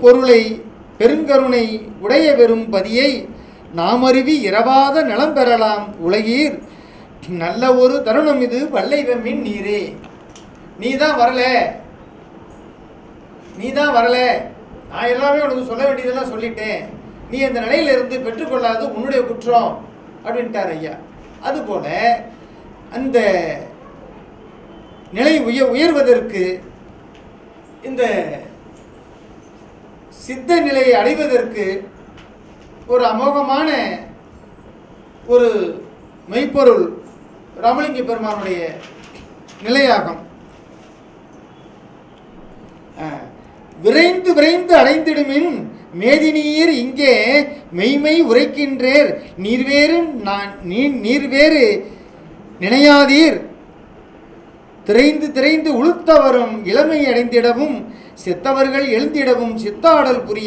பொருளை பெருங்கருணை உடைய பெரும் பதியை நாமருவி இரவாத நலம் பெறலாம் உலகீர் நல்ல ஒரு தருணம் இது வல்லை வெம்மின் நீரே நீ தான் வரல நீ தான் வரல நான் எல்லாமே உனக்கு சொல்ல வேண்டியதெல்லாம் சொல்லிட்டேன் நீ அந்த நிலையில இருந்து பெற்றுக்கொள்ளாதது உன்னுடைய குற்றம் அப்படின்ட்டார் ஐயா அதுபோல அந்த நிலை உய உயர்வதற்கு இந்த சித்த நிலையை அடைவதற்கு ஒரு அமோகமான ஒரு மெய்ப்பொருள் ராமலிங்க பெருமானுடைய நிலையாகும் அஹ், விரைந்து விரைந்து அடைந்திடுமின் மேதினீர் இங்கே மெய்மை உரைக்கின்றேர் நீர்வேறு நான் நீ நீர்வேறு நினையாதீர் திரைந்து திரைந்து உளுத்தவரும் இளமை அடைந்திடவும் செத்தவர்கள் எழுந்திடவும் சித்தாடல் புரிய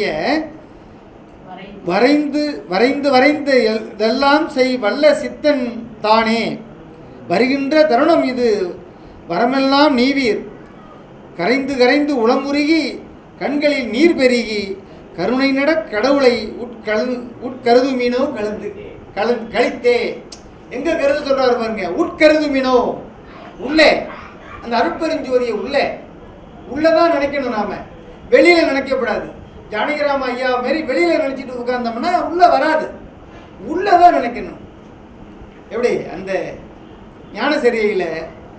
வரைந்து வரைந்து வரைந்து எல்- இதெல்லாம் செய் வல்ல சித்தன் தானே வருகின்ற தருணம் இது வரமெல்லாம் நீவீர் கரைந்து கரைந்து உளமுருகி கண்களில் நீர் பெருகி கருணை நட கடவுளை உட்கழு உட்கருதுமீனோ கலந்து கல கழித்தே எங்க கருது சொல்றாரு பாருங்க உட்கருதுமீனோ உள்ளே அந்த அருட்பெருஞ்சோதியை உள்ளே உள்ளதான் நினைக்கணும் நாம வெளியில நினைக்கக்கூடாது ஜானகிராம ஐயா மாரி வெளியில நினைச்சிட்டு உட்கார்ந்தோம்னா உள்ள வராது உள்ளதான் நினைக்கணும் எப்படி அந்த ஞானசரியையில்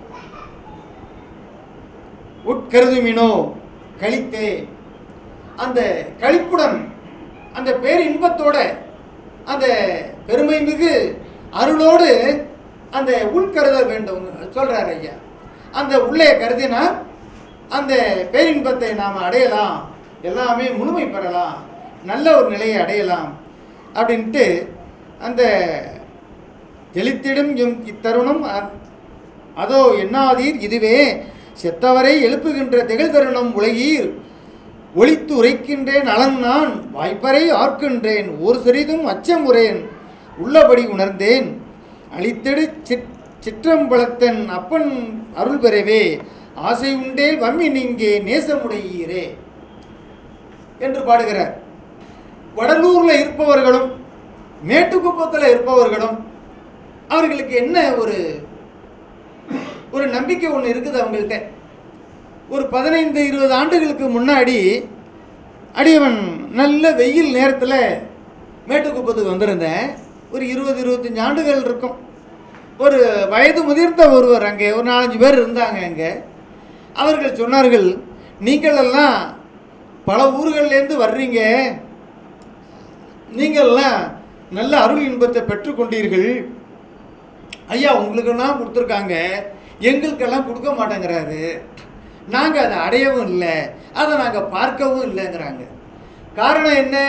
உட்கருதுமினோ கழித்தே அந்த கழிப்புடன் அந்த பேரின்பத்தோட அந்த பெருமை மிகு அருளோடு அந்த உள்கருத வேண்டும் சொல்றார் ஐயா அந்த உள்ளே கருதினா அந்த பேரின்பத்தை நாம் அடையலாம் எல்லாமே முழுமை பெறலாம் நல்ல ஒரு நிலையை அடையலாம் அப்படின்ட்டு அந்த தெளித்திடும் எம் இத்தருணம் அ- அதோ எண்ணாதீர் இதுவே செத்தவரை எழுப்புகின்ற திகழ் தருணம் உலகீர் ஒளித்து உரைக்கின்றேன் அலன் நான் வாய்ப்பறை ஆர்க்கின்றேன் ஒரு சிறிதும் அச்சமுறேன் உள்ளபடி உணர்ந்தேன் அழித்தெடு சிற் சிற்றம்பலத்தன் அப்பன் அருள் பெறவே ஆசை உண்டேல் வம்மி நீங்கே நேசமுடையீரே என்று பாடுகிறார் வடலூரில் இருப்பவர்களும் மேட்டுக்குப்பத்தில் இருப்பவர்களும் அவர்களுக்கு என்ன ஒரு ஒரு நம்பிக்கை ஒன்று இருக்குது அவங்கள்ட்ட ஒரு பதினைந்து இருபது ஆண்டுகளுக்கு முன்னாடி அடியவன் நல்ல வெயில் நேரத்தில் மேட்டுக்குப்பத்துக்கு வந்திருந்தேன் ஒரு இருபது இருபத்தஞ்சி ஆண்டுகள் இருக்கும் ஒரு வயது முதிர்ந்த ஒருவர் அங்கே ஒரு நாலஞ்சு பேர் இருந்தாங்க அங்கே அவர்கள் சொன்னார்கள் நீங்களெல்லாம் பல ஊர்கள்லேருந்து வர்றீங்க நீங்கள்லாம் நல்ல அருள் இன்பத்தை பெற்றுக்கொண்டீர்கள் ஐயா உங்களுக்கெல்லாம் கொடுத்துருக்காங்க எங்களுக்கெல்லாம் கொடுக்க மாட்டேங்கிறாரு நாங்கள் அதை அடையவும் இல்லை அதை நாங்கள் பார்க்கவும் இல்லைங்கிறாங்க காரணம் என்ன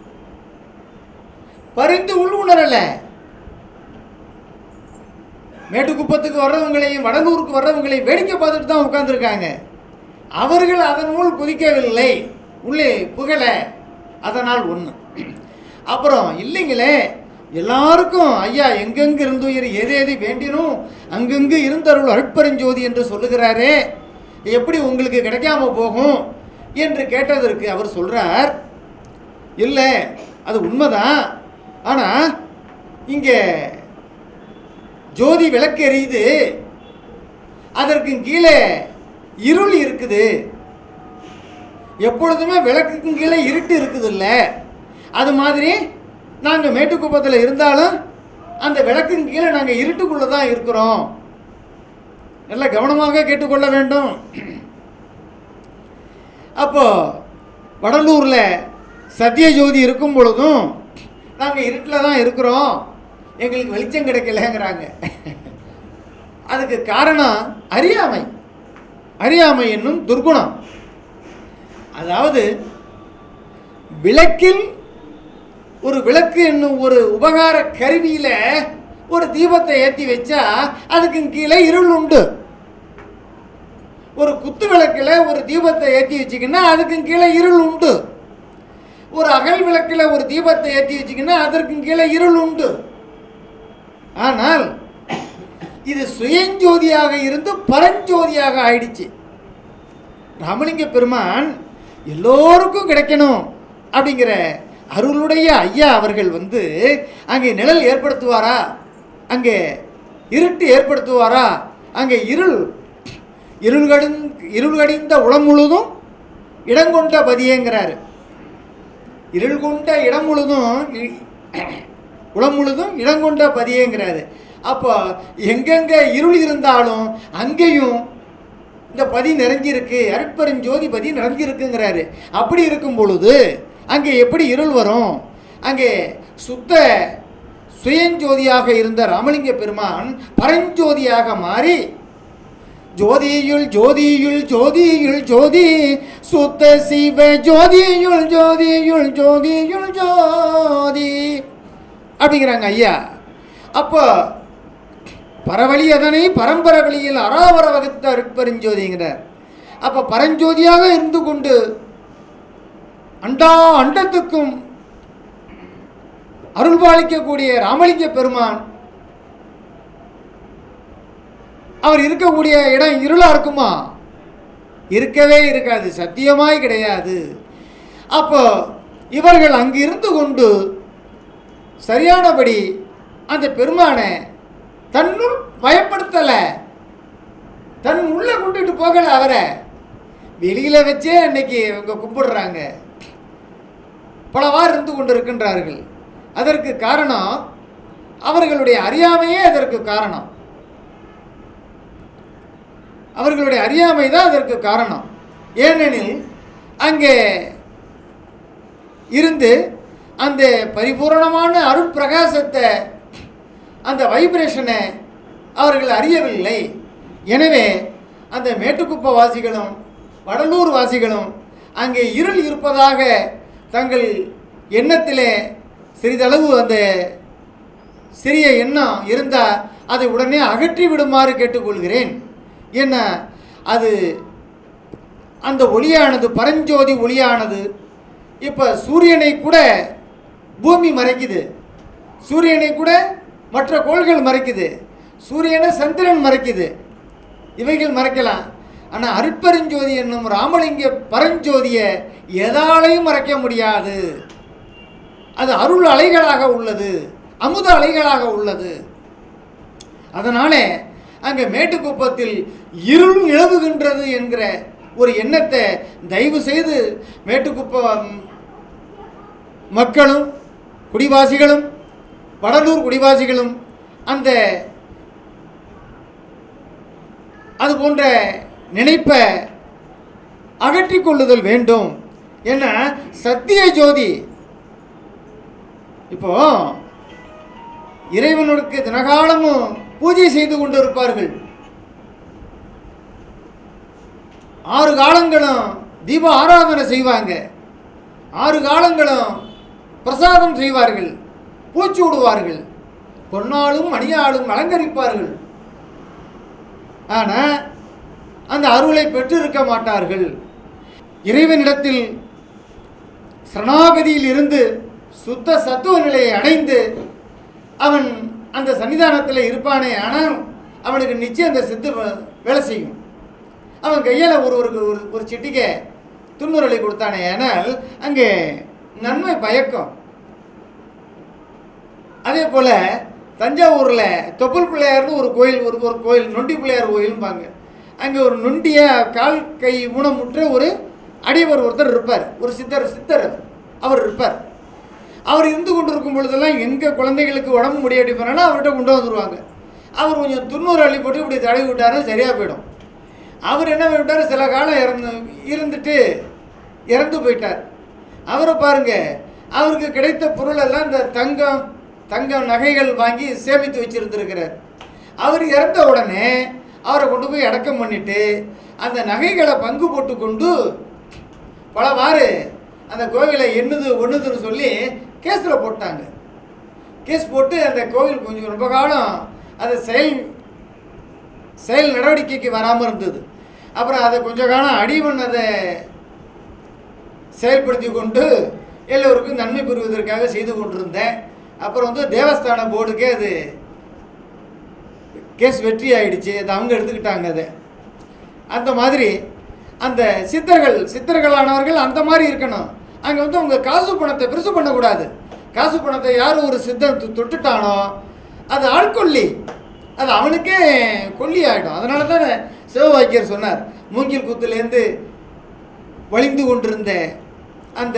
பரிந்து உள் உணரலை மேட்டுக்குப்பத்துக்கு வர்றவங்களையும் வடலூருக்கு வர்றவங்களையும் வேடிக்கை பார்த்துட்டு தான் உட்காந்துருக்காங்க அவர்கள் அதனுள் குதிக்கவில்லை உள்ளே புகழ அதனால் ஒன்று அப்புறம் இல்லைங்களே எல்லாருக்கும் ஐயா எங்கெங்கு இருந்துயிர் எது எது வேண்டினும் அங்கங்கு இருந்தருள் அருட்பெருஞ்சோதி என்று சொல்லுகிறாரே எப்படி உங்களுக்கு கிடைக்காம போகும் என்று கேட்டதற்கு அவர் சொல்றார் இல்லை அது உண்மைதான் ஆனால் இங்கே ஜோதி விளக்கு எரியுது அதற்கு கீழே இருள் இருக்குது எப்பொழுதுமே விளக்குக்கு கீழே இருட்டு இருக்குதுல்ல அது மாதிரி நாங்கள் மேட்டுக்குப்பத்தில் இருந்தாலும் அந்த விளக்குக்கு கீழே நாங்கள் இருட்டுக்குள்ளே தான் இருக்கிறோம் நல்ல கவனமாக கேட்டுக்கொள்ள வேண்டும் அப்போ வடலூரில் சத்யஜோதி இருக்கும் பொழுதும் நாங்கள் இருட்டில் தான் இருக்கிறோம் எங்களுக்கு வெளிச்சம் கிடைக்கலங்கிறாங்க அதுக்கு காரணம் அறியாமை அறியாமை என்னும் துர்குணம் அதாவது விளக்கில் ஒரு விளக்கு என்னும் ஒரு உபகார கருவியில் ஒரு தீபத்தை ஏற்றி வச்சா அதுக்கு கீழே இருள் உண்டு ஒரு குத்து விளக்கில் ஒரு தீபத்தை ஏற்றி வச்சிங்கன்னா அதுக்கு கீழே இருள் உண்டு ஒரு அகல் விளக்கில் ஒரு தீபத்தை ஏற்றி வச்சிங்கன்னா அதற்கு கீழே இருள் உண்டு ஆனால் இது சுயஞ்சோதியாக இருந்து பரஞ்சோதியாக ஆயிடுச்சு ராமலிங்க பெருமான் எல்லோருக்கும் கிடைக்கணும் அப்படிங்கிற அருளுடைய ஐயா அவர்கள் வந்து அங்கே நிழல் ஏற்படுத்துவாரா அங்கே இருட்டு ஏற்படுத்துவாரா அங்கே இருள் இருள்கடிந் இருள்கடிந்த உளம் முழுதும் இடங்கொண்ட பதியேங்கிறாரு இருள் கொண்ட இடம் முழுதும் இ- உளம் முழுதும் இடங்கொண்ட பதியேங்கிறாரு அப்போ எங்கெங்க இருள் இருந்தாலும் அங்கேயும் இந்த பதி நிறைஞ்சிருக்கு அருட்பெருஞ்சோதி பதி நிறைஞ்சிருக்குங்கிறாரு அப்படி இருக்கும் பொழுது அங்கே எப்படி இருள் வரும் அங்கே சுத்த சுயஞ்சோதியாக இருந்த ராமலிங்க பெருமான் பரஞ்சோதியாக மாறி ஜோதியுள் ஜோதியுள் ஜோதியுள் ஜோதி சுத்த சிவ ஜோதியுள் ஜோதியுள் ஜோதியுள் ஜோதி அப்படிங்கிறாங்க ஐயா அப்போ பரவழி அதனை பரம்பர வழியில் அராவர வகுத்த அருட்பெருஞ்சோதிங்கிறார் அப்போ பரஞ்சோதியாக இருந்து கொண்டு அண்டா அண்டத்துக்கும் அருள்பாலிக்கக்கூடிய ராமலிங்க பெருமான் அவர் இருக்கக்கூடிய இடம் இருளா இருக்குமா இருக்கவே இருக்காது சத்தியமாய் கிடையாது அப்போ இவர்கள் அங்கு இருந்து கொண்டு சரியானபடி அந்த பெருமானை தன்னுள் பயப்படுத்தலை தன் உள்ள கொண்டுட்டு போகலை அவரை வெளியில வச்சே அன்னைக்கு இவங்க கும்பிடுறாங்க பலவாறு இருந்து கொண்டு இருக்கின்றார்கள் அதற்கு காரணம் அவர்களுடைய அறியாமையே அதற்கு காரணம் அவர்களுடைய அறியாமை தான் அதற்கு காரணம் ஏனெனில் அங்கே இருந்து அந்த பரிபூரணமான அருட்பிரகாசத்தை அந்த வைப்ரேஷனை அவர்கள் அறியவில்லை எனவே அந்த மேட்டுக்குப்ப வாசிகளும் வடலூர் வாசிகளும் அங்கே இருள் இருப்பதாக தங்கள் எண்ணத்திலே சிறிதளவு அந்த சிறிய எண்ணம் இருந்தால் அதை உடனே அகற்றி விடுமாறு கேட்டுக்கொள்கிறேன் என்ன அது அந்த ஒளியானது பரஞ்சோதி ஒளியானது இப்போ சூரியனை கூட பூமி மறைக்குது சூரியனை கூட மற்ற கோள்கள் மறைக்குது சூரியனை சந்திரன் மறைக்குது இவைகள் மறைக்கலாம் ஆனால் அருட்பெருஞ்சோதி என்னும் ராமலிங்க பரஞ்சோதியை எதாலையும் மறைக்க முடியாது அது அருள் அலைகளாக உள்ளது அமுத அலைகளாக உள்ளது அதனாலே அங்கே மேட்டுக்குப்பத்தில் இருள் நிலவுகின்றது என்கிற ஒரு எண்ணத்தை தயவு செய்து மேட்டுக்குப்பம் மக்களும் குடிவாசிகளும் வடலூர் குடிவாசிகளும் அந்த அது போன்ற நினைப்பை அகற்றிக் கொள்ளுதல் வேண்டும் என்ன சத்திய ஜோதி இப்போ இறைவனுக்கு தினகாலமும் பூஜை செய்து கொண்டு இருப்பார்கள் ஆறு காலங்களும் தீப ஆராதனை செய்வாங்க ஆறு காலங்களும் பிரசாதம் செய்வார்கள் பூச்சி விடுவார்கள் பொன்னாலும் மணியாலும் அலங்கரிப்பார்கள் ஆனால் அந்த அருளை பெற்றிருக்க மாட்டார்கள் இறைவனிடத்தில் சரணாகதியில் இருந்து சுத்த சத்துவ நிலையை அடைந்து அவன் அந்த சன்னிதானத்தில் இருப்பானே ஆனால் அவனுக்கு நிச்சயம் அந்த சித்து வே- வேலை செய்யும் அவன் கையில் ஒருவருக்கு ஒரு ஒரு சிட்டிக்கை துண்ணுரலை கொடுத்தானே ஆனால் அங்கே நன்மை பயக்கும் அதே போல் தஞ்சாவூரில் தொப்புள் பிள்ளையார்னு ஒரு கோயில் ஒரு ஒரு கோயில் நொண்டி பிள்ளையார் கோயில்பாங்க அங்கே ஒரு நொண்டிய கால் கை ஊனமுற்ற ஒரு அடியவர் ஒருத்தர் இருப்பார் ஒரு சித்தர் சித்தர் அவர் இருப்பார் அவர் இருந்து கொண்டு இருக்கும் பொழுதெல்லாம் எங்கள் குழந்தைகளுக்கு உடம்பு முடியாட்டி போனாலும் அவர்கிட்ட கொண்டு வந்துடுவாங்க அவர் கொஞ்சம் துண்ணூறு அள்ளி போட்டு இப்படி தடவி விட்டாருன்னா சரியாக போயிடும் அவர் என்ன பண்ணிவிட்டார் சில காலம் இறந்து இருந்துட்டு இறந்து போயிட்டார் அவரை பாருங்க அவருக்கு கிடைத்த பொருள் எல்லாம் இந்த தங்கம் தங்கம் நகைகள் வாங்கி சேமித்து வச்சிருந்திருக்கிறார் அவர் இறந்த உடனே அவரை கொண்டு போய் அடக்கம் பண்ணிட்டு அந்த நகைகளை பங்கு போட்டு கொண்டு பலவாறு அந்த கோவிலை எண்ணுது ஒண்ணுதுன்னு சொல்லி கேஸில் போட்டாங்க கேஸ் போட்டு அந்த கோவில் கொஞ்சம் ரொம்ப காலம் அது செயல் செயல் நடவடிக்கைக்கு வராமல் இருந்தது அப்புறம் அதை கொஞ்ச காலம் அடிமன் அதை செயல்படுத்தி கொண்டு எல்லோருக்கும் நன்மை பெறுவதற்காக செய்து கொண்டிருந்தேன் அப்புறம் வந்து தேவஸ்தான போர்டுக்கே அது கேஸ் வெற்றி ஆயிடுச்சு அது அவங்க எடுத்துக்கிட்டாங்க அதை அந்த மாதிரி அந்த சித்தர்கள் சித்தர்களானவர்கள் அந்த மாதிரி இருக்கணும் அங்கே வந்து அவங்க காசு பணத்தை பெருசு பண்ணக்கூடாது காசு பணத்தை யார் ஒரு சித்தன் தொ- தொட்டுட்டானோ அது ஆட்கொல்லி அது அவனுக்கே கொல்லி ஆகிடும் அதனால தான் சிவவாக்கியர் சொன்னார் மூங்கில் குத்துலேருந்து வழிந்து கொண்டிருந்த அந்த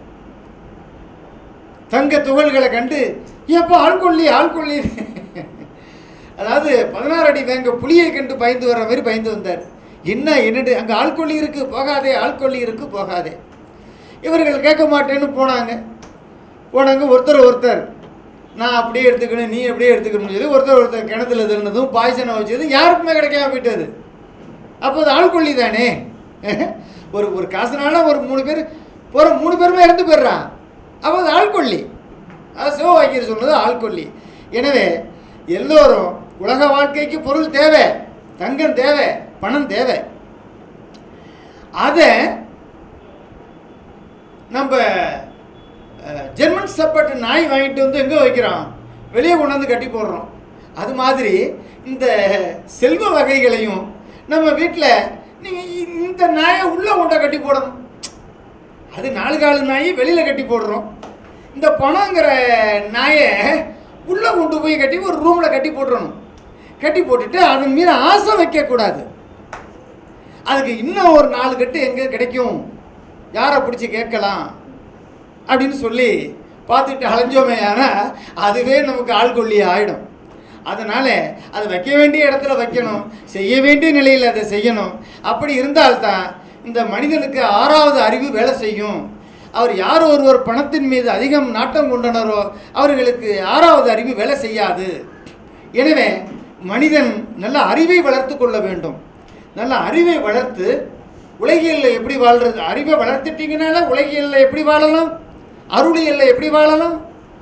தங்க துகள்களை கண்டு ஏப்பா ஆள்கொல்லி ஆள்கொல்லி அதாவது பதினாறு அடி வேங்க புளியை கண்டு பயந்து வர்ற மாதிரி பயந்து வந்தார் என்ன என்னடு அங்கே ஆள்கொல்லி இருக்கு போகாதே ஆள்கொல்லி இருக்கு போகாதே இவர்கள் கேட்க மாட்டேன்னு போனாங்க போனாங்க ஒருத்தர் ஒருத்தர் நான் அப்படியே எடுத்துக்கணும் நீ அப்படியே எடுத்துக்கணும்னு சொல்லி ஒருத்தர் ஒருத்தர் கிணத்துல திருந்ததும் பாய்சனை வச்சதும் யாருக்குமே கிடைக்காம போயிட்டது அப்போ அது ஆள்கொல்லி தானே ஒரு ஒரு காசுனால ஒரு மூணு பேர் போகிற மூணு பேருமே இறந்து போயிடுறான் அப்போ அது ஆள்கொல்லி அது சிவவாக்கியர் சொன்னது ஆள்கொல்லி எனவே எல்லோரும் உலக வாழ்க்கைக்கு பொருள் தேவை தங்கம் தேவை பணம் தேவை அதை நம்ம அஹ், ஜெர்மன் சப்பட் நாய் வாங்கிட்டு வந்து எங்கே வைக்கிறோம் வெளியே கொண்டாந்து கட்டி போடுறோம் அது மாதிரி இந்த செல்வ வகைகளையும் நம்ம வீட்டில் நீங்கள் இந்த நாயை உள்ளே கொண்ட கட்டி போடணும் அது நாலு காலு நாயை வெளியில் கட்டி போடுறோம் இந்த பணங்கிற நாயை உள்ளே கொண்டு போய் கட்டி ஒரு ரூமில் கட்டி போட்டுறணும் கட்டி போட்டுட்டு அதன் மீது ஆசை வைக்கக்கூடாது அதுக்கு இன்னும் ஒரு நாலு கட்டு எங்கே கிடைக்கும் யாரை பிடிச்சி கேட்கலாம் அப்படின்னு சொல்லி பார்த்துட்டு அலைஞ்சோமே ஆனால் அதுவே நமக்கு ஆள்கொல்லி ஆகிடும் அதனால் அது வைக்க வேண்டிய இடத்துல வைக்கணும் செய்ய வேண்டிய நிலையில் அதை செய்யணும் அப்படி இருந்தால்தான் இந்த மனிதனுக்கு ஆறாவது அறிவு வேலை செய்யும் அவர் யார் ஒருவர் பணத்தின் மீது அதிகம் நாட்டம் கொண்டனரோ அவர்களுக்கு ஆறாவது அறிவு வேலை செய்யாது எனவே மனிதன் நல்ல அறிவை வளர்த்து கொள்ள வேண்டும் நல்ல அறிவை வளர்த்து உலகியலில் எப்படி வாழ்றது அறிவை வளர்த்துட்டீங்கனால உலகியலில் எப்படி வாழலாம் அருளியலில் எப்படி வாழலாம்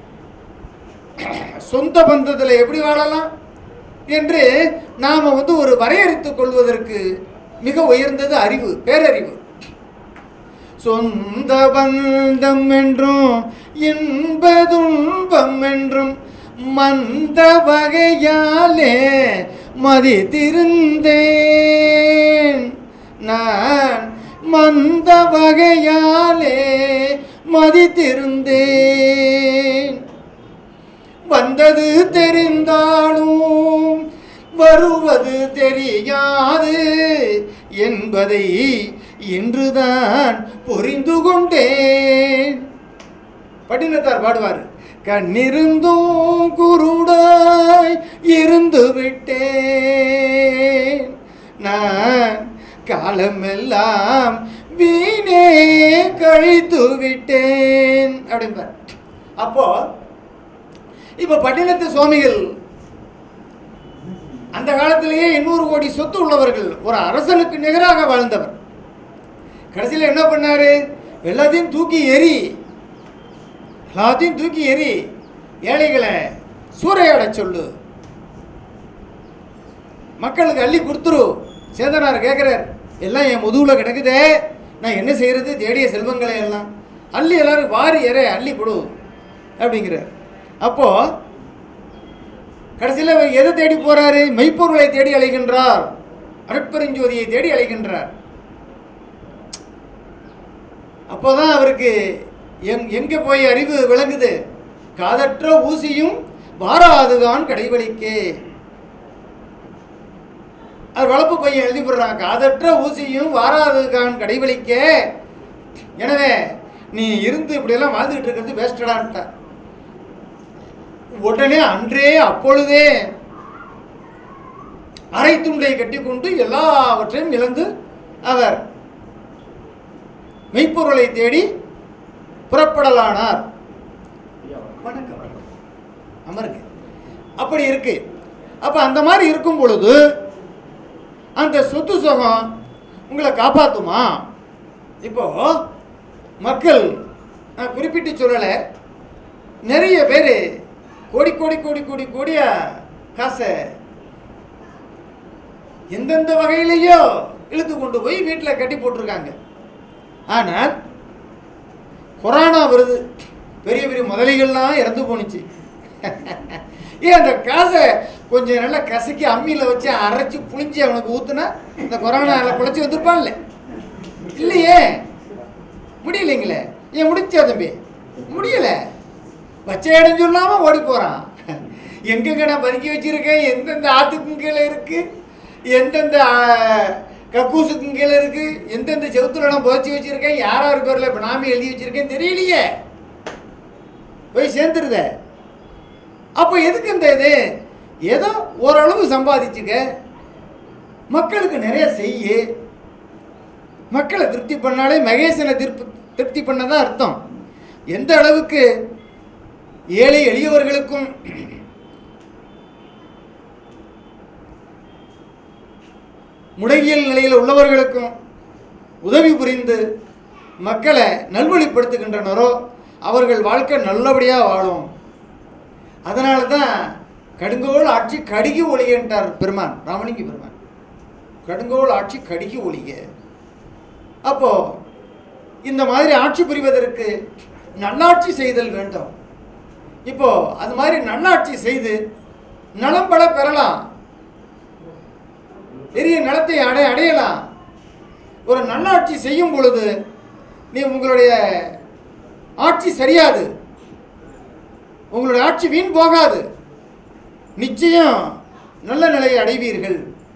சொந்த பந்தத்தில் எப்படி வாழலாம் என்று நாம் வந்து ஒரு வரையறுத்துக் கொள்வதற்கு மிக உயர்ந்தது அறிவு பேரறிவு சொந்த பந்தம் என்றும் இன்பதுன்பம் என்றும் மந்த வகையாலே மதித்திருந்தேன் நான் மந்த வகையாலே மதித்திருந்தேன் வந்தது தெரிந்தாலும் வருவது தெரியாது என்பதை இன்றுதான் புரிந்து கொண்டேன் பட்டினத்தார் பாடுவார் கண்ணிருந்தும் குருடாய் இருந்து விட்டேன் நான் காலமெல்லாம் வீணே கழித்து விட்டேன் அப்படிம்பார் அப்போ இப்போ பட்டினத்து சுவாமிகள் அந்த காலத்திலேயே எண்ணூறு கோடி சொத்து உள்ளவர்கள் ஒரு அரசனுக்கு நிகராக வாழ்ந்தவர் கடைசியில் என்ன பண்ணாரு எல்லாத்தையும் தூக்கி எறி எல்லாத்தையும் தூக்கி எறி ஏழைகளை சூறையாட சொல்லு மக்களுக்கு அள்ளி கொடுத்துரு சேதனார் கேட்குறார் எல்லாம் என் முதுகுல கிடக்குதே நான் என்ன செய்யறது தேடிய செல்வங்களை எல்லாம் அள்ளி எல்லாரும் வாரி எற அள்ளி கொடு அப்படிங்கிறார் அப்போ கடைசியில் அவர் எதை தேடி போறாரு மெய்ப்பொருளை தேடி அழைக்கின்றார் அருட்பெருஞ்சோதியை தேடி அழைக்கின்றார் அப்போதான் அவருக்கு எங் எங்கே போய் அறிவு விளங்குது காதற்ற ஊசியும் வாராதுதான் கடைவழிக்கே அவர் வளர்ப்பு பையன் எழுதி போடுறான் காதற்ற ஊசியும் வாராதுதான் கடைவழிக்கே எனவே நீ இருந்து இப்படியெல்லாம் வாழ்ந்துகிட்டு இருக்கிறது வேஸ்டடான்ட்டார் உடனே அன்றே அப்பொழுதே அரை துண்டை கட்டிக்கொண்டு எல்லாவற்றையும் இழந்து அவர் மெய்ப்பொருளை தேடி புறப்படலானார் வணக்கம் வணக்கம் அமருங்க அப்படி இருக்கு அப்போ அந்த மாதிரி இருக்கும் பொழுது அந்த சொத்து சுகம் உங்களை காப்பாற்றுமா இப்போ மக்கள் நான் குறிப்பிட்டு சொல்லலை நிறைய பேர் கோடி கோடி கோடி கோடி கோடியா காசை எந்தெந்த வகையிலையோ இழுத்து கொண்டு போய் வீட்டில் கட்டி போட்டிருக்காங்க ஆனால் கொரோனா வருது பெரிய பெரிய முதலைகள்லாம் இறந்து போணுச்சு ஏன் அந்த காசை கொஞ்சம் நல்லா கசக்கி அம்மியில் வச்சு அரைச்சி புளிஞ்சு அவனுக்கு ஊற்றுனா இந்த கொரோனாவில் குழச்சி வந்திருப்பான்ல இல்லையே முடியலைங்களே ஏன் முடிச்சா தம்பி முடியல வச்ச இடம் சொல்லாம ஓடி போறான் எங்கெங்க நான் பதுக்கி வச்சிருக்கேன் எந்தெந்த ஆத்துக்கும் கீழே இருக்கு எந்தெந்த ஆ, கக்கூசுக்கும் கீழே இருக்கு எந்தெந்த செவுத்துல நான் புதைச்சி வச்சிருக்கேன் யார் யார் பேர்ல இப்போ நாம எழுதி வச்சிருக்கேன் தெரியலையே போய் சேர்ந்துருத அப்போ எதுக்கு இந்த இது ஏதோ ஓரளவு சம்பாதிச்சுக்க மக்களுக்கு நிறைய செய்யு மக்களை திருப்தி பண்ணாலே மகேசனை திருப்தி திருப்தி பண்ணதான் அர்த்தம் எந்த அளவுக்கு ஏழை எளியவர்களுக்கும் முடங்கியல் நிலையில் உள்ளவர்களுக்கும் உதவி புரிந்து மக்களை நல்வழிப்படுத்துகின்றனரோ அவர்கள் வாழ்க்கை நல்லபடியாக வாழும் அதனால தான் கடுங்கோல் ஆட்சி கடுகி ஒளிகன்றார் பெருமான் ராமலிங்க பெருமான் கடுங்கோல் ஆட்சி கடுகி ஒளிக அப்போ இந்த மாதிரி ஆட்சி புரிவதற்கு நல்லாட்சி செய்தல் வேண்டும் இப்போ அது மாதிரி நல்லாட்சி செய்து நலம் பல பெறலாம் பெரிய நலத்தை அடை அடையலாம் ஒரு நல்லாட்சி செய்யும் பொழுது நீ உங்களுடைய ஆட்சி சரியாது உங்களுடைய ஆட்சி வீண் போகாது நிச்சயம் நல்ல நிலையை அடைவீர்கள்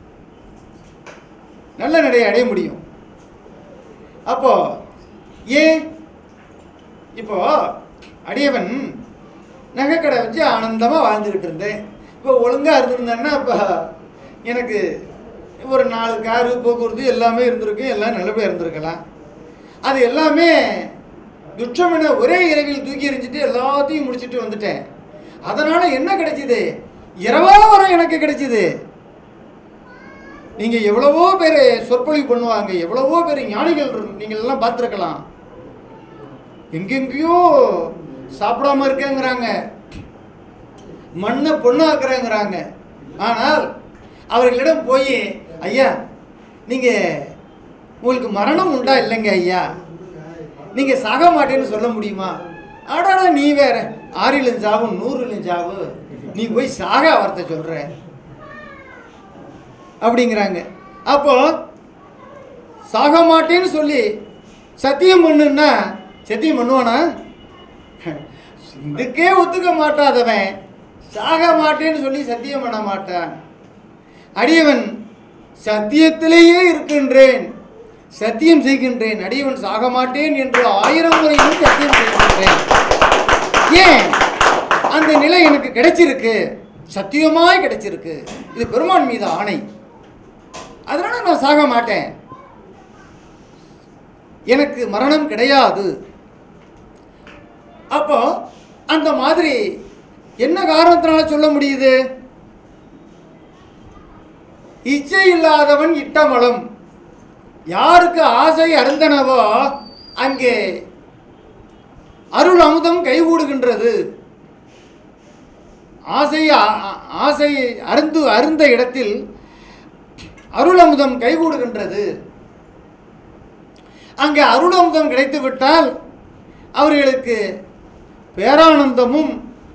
நல்ல நிலையை அடைய முடியும் அப்போ ஏன் இப்போ அடியவன் நகைக்கடை வச்சு ஆனந்தமாக வாழ்ந்துக்கிட்டு இருந்தேன் இப்போ ஒழுங்காக இருந்திருந்தேன்னா இப்போ எனக்கு ஒரு நாலு காரு போக்குவரத்து எல்லாமே இருந்திருக்கு எல்லாம் நல்லபடியாக இருந்திருக்கலாம் அது எல்லாமே துச்சமனை ஒரே இரவில் தூக்கி எறிஞ்சிட்டு எல்லாத்தையும் முடிச்சிட்டு வந்துட்டேன் அதனால் என்ன கிடைச்சிது இரவா வரம் எனக்கு கிடைச்சிது நீங்கள் எவ்வளவோ பேர் சொற்பொழிவு பண்ணுவாங்க எவ்வளவோ பேர் ஞானிகள் இரு- நீங்கள் எல்லாம் பார்த்துருக்கலாம் எங்கெங்கேயோ சாப்பிடாம இருக்கேங்கிறாங்க மண்ணை பொண்ணாக்குறேங்கிறாங்க ஆனால் அவர்களிடம் போய் ஐயா நீங்கள் உங்களுக்கு மரணம் உண்டா இல்லைங்க ஐயா நீங்கள் சாக மாட்டேன்னு சொல்ல முடியுமா ஆடாடா நீ வேற ஆறிலும் சாவும் நூறுலும் சாவு நீ போய் சாக வார்த்தை சொல்கிற அப்படிங்கிறாங்க அப்போ சாக மாட்டேன்னு சொல்லி சத்தியம் பண்ணுன்னா சத்தியம் பண்ணுவானா இதுக்கே ஒத்துக்க மாட்டாதவன் சாக மாட்டேன்னு சொல்லி சத்தியம் பண்ண மாட்டான் அடியவன் சத்தியத்திலேயே இருக்கின்றேன் சத்தியம் செய்கின்றேன் அடியவன் சாக மாட்டேன் என்று ஆயிரம் முறையும் சத்தியம் செய்கின்றேன் ஏன் அந்த நிலை எனக்கு கிடைச்சிருக்கு சத்தியமாய் கிடைச்சிருக்கு இது பெருமான் மீது ஆணை அதனால நான் சாக மாட்டேன் எனக்கு மரணம் கிடையாது அப்போ அந்த மாதிரி என்ன காரணத்தினால சொல்ல முடியுது இச்சை இல்லாதவன் இட்டமலம் யாருக்கு ஆசை அருந்தனவோ அங்கே அருள் அமுதம் கைகூடுகின்றது ஆசை ஆ- ஆ- ஆசை அருந்து அருந்த இடத்தில் அருள் அமுதம் கைகூடுகின்றது அங்கே அருள் அமுதம் கிடைத்து விட்டால் அவர்களுக்கு பேரானந்தமும்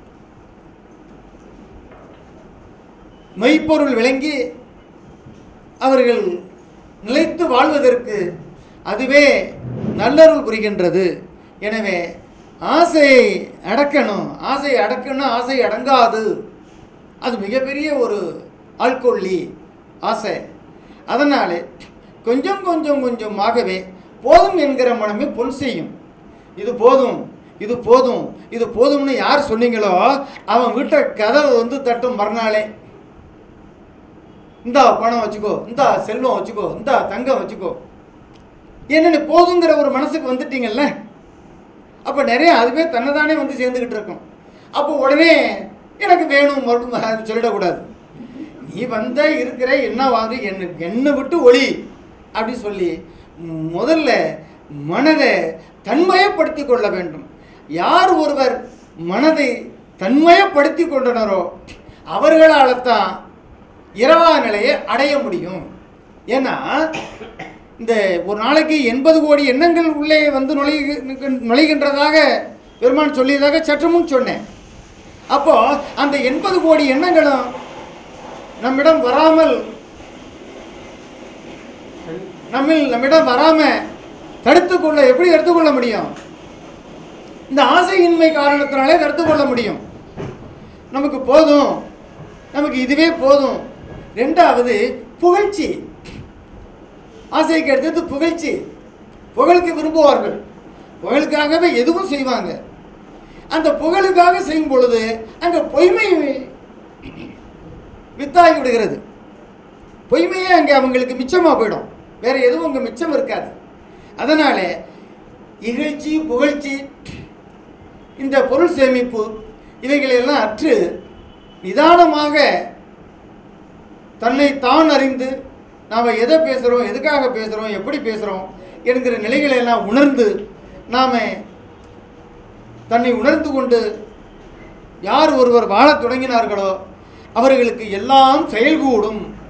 மெய்ப்பொருள் விளங்கி அவர்கள் நிலைத்து வாழ்வதற்கு அதுவே நல்லருள் புரிகின்றது எனவே ஆசையை அடக்கணும் ஆசை அடக்கணும் ஆசை அடங்காது அது மிகப்பெரிய ஒரு ஆள்கொள்ளி ஆசை அதனாலே கொஞ்சம் கொஞ்சம் கொஞ்சமாகவே போதும் என்கிற மனமே பொன் செய்யும் இது போதும் இது போதும் இது போதும்னு யார் சொன்னீங்களோ அவன் வீட்டை கதவை வந்து தட்டும் மறுநாளே இந்தா பணம் வச்சுக்கோ இந்தா செல்வம் வச்சுக்கோ இந்தா தங்கம் வச்சுக்கோ என்னென்ன போதுங்கிற ஒரு மனசுக்கு வந்துட்டீங்கல்ல அப்போ நிறைய அதுவே தன்னைதானே வந்து சேர்ந்துக்கிட்டு இருக்கும் அப்போ உடனே எனக்கு வேணும் மறுபடியும் அது சொல்லிடக்கூடாது நீ வந்த இருக்கிற என்ன வாங்க என்ன என்னை விட்டு ஒளி அப்படி சொல்லி முதல்ல மனதை தன்மயப்படுத்தி கொள்ள வேண்டும் யார் ஒருவர் மனதை தன்மயப்படுத்தி கொண்டனரோ அவர்களால் தான் இரவா நிலையை அடைய முடியும் ஏன்னா இந்த ஒரு நாளைக்கு எண்பது கோடி எண்ணங்கள் உள்ளே வந்து நுழை நுழைகின்றதாக பெருமான் சொல்லியதாக சற்று முன் சொன்னேன் அப்போ அந்த எண்பது கோடி எண்ணங்களும் நம்மிடம் வராமல் நம்மில் நம்மிடம் வராம தடுத்துக்கொள்ள எப்படி எடுத்துக்கொள்ள முடியும் இந்த ஆசையின்மை காரணத்தினாலே தடுத்துக்கொள்ள முடியும் நமக்கு போதும் நமக்கு இதுவே போதும் ரெண்டாவது புகழ்ச்சி ஆசைக்கு அடுத்தது புகழ்ச்சி புகழுக்கு விரும்புவார்கள் புகழுக்காகவே எதுவும் செய்வாங்க அந்த புகழுக்காக செய்யும் பொழுது அங்கே பொய்மை வித்தாகி விடுகிறது பொய்மையே அங்கே அவங்களுக்கு மிச்சமாக போயிடும் வேற எதுவும் அங்கே மிச்சம் இருக்காது அதனால இகழ்ச்சி புகழ்ச்சி இந்த பொருள் சேமிப்பு இவைகளெல்லாம் அற்று நிதானமாக தன்னை தான் அறிந்து நாம் எதை பேசுகிறோம் எதுக்காக பேசுகிறோம் எப்படி பேசுகிறோம் என்கிற நிலைகளை எல்லாம் உணர்ந்து நாம் தன்னை உணர்ந்து கொண்டு யார் ஒருவர் வாழத் தொடங்கினார்களோ அவர்களுக்கு எல்லாம் செயல்கூடும்